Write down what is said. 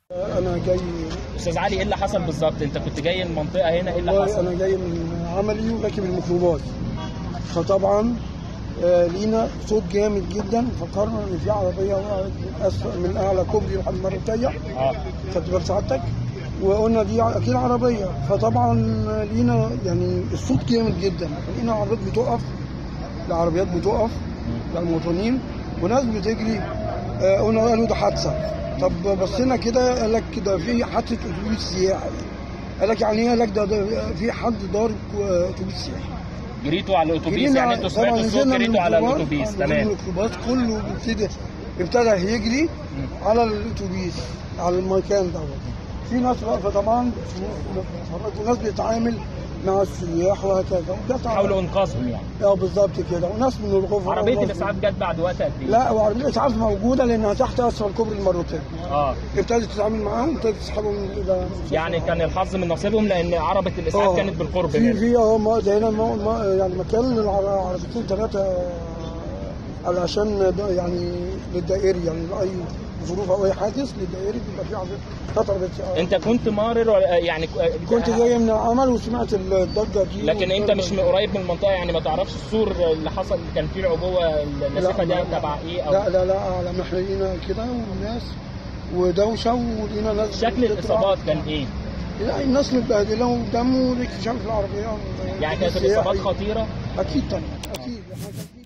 انا جاي استاذ علي ايه اللي حصل بالظبط انت كنت جاي المنطقه هنا ايه اللي والله حصل انا جاي من عملي وراكب الميكروباص فطبعا آه، لينا صوت جامد جدا فكرنا ان في عربيه وقعت من اسفل من اعلى كوبري لحد ما رتيح اه خدت بال سعادتك وقلنا دي اكيد عربيه فطبعا لينا يعني الصوت جامد جدا لقينا عربيات بتقف العربيات بتقف للمواطنين وناس بتجري آه، قلنا قالوا ده حادثه طب بصينا كده قال لك ده في حادثه اتوبيس سياحي قال لك يعني ايه قال لك ده, ده في حد ضارب آه، اتوبيس سياحي جريتوا على الاتوبيس جرينا- يعني انتوا سمعتوا طبعاً الصوت نزلنا من جريتوا على الميكروباص، الاتوبيس آه، نزلنا من تمام الميكروباص كله ابتدى ابتدى يجري على الاتوبيس على المكان دوت في ناس واقفه طبعا بتتفرج وناس بتتعامل مع السياح وهكذا وجت حاولوا انقاذهم يعني اه بالظبط كده وناس من الغفر عربيه وناس الاسعاف من- جت بعد وقت قد ايه؟ لا وعربيه الاسعاف موجوده لانها تحت اسفل كوبري المرتين اه ابتدت تتعامل معاهم ابتدت تسحبهم الى يعني كان الحظ من نصيبهم لان عربه الاسعاف آه. كانت بالقرب في منه في اه ما- ده هنا ما- ما- يعني مكان للعربيتين ثلاثه علشان ده يعني للدائري يعني لاي ظروف او اي حادث للدائري بيبقى في عربيه ثلاث عربيات انت كنت مارر ولا يعني كنت جاي من العمل وسمعت الضجه دي لكن انت مش من قريب من المنطقه يعني ما تعرفش السور اللي حصل كان فيه العبوه النسيفه لا، دي لا. تبع ايه او لا لا لا على ما احنا لقينا كده والناس ودوشه ولقينا ناس شكل بتطلع. الاصابات كان ايه؟ لا الناس متبهدله ودم والاكتشاف في العربيه يعني كانت السياحي. الاصابات خطيره اكيد طبعا اكيد احنا كان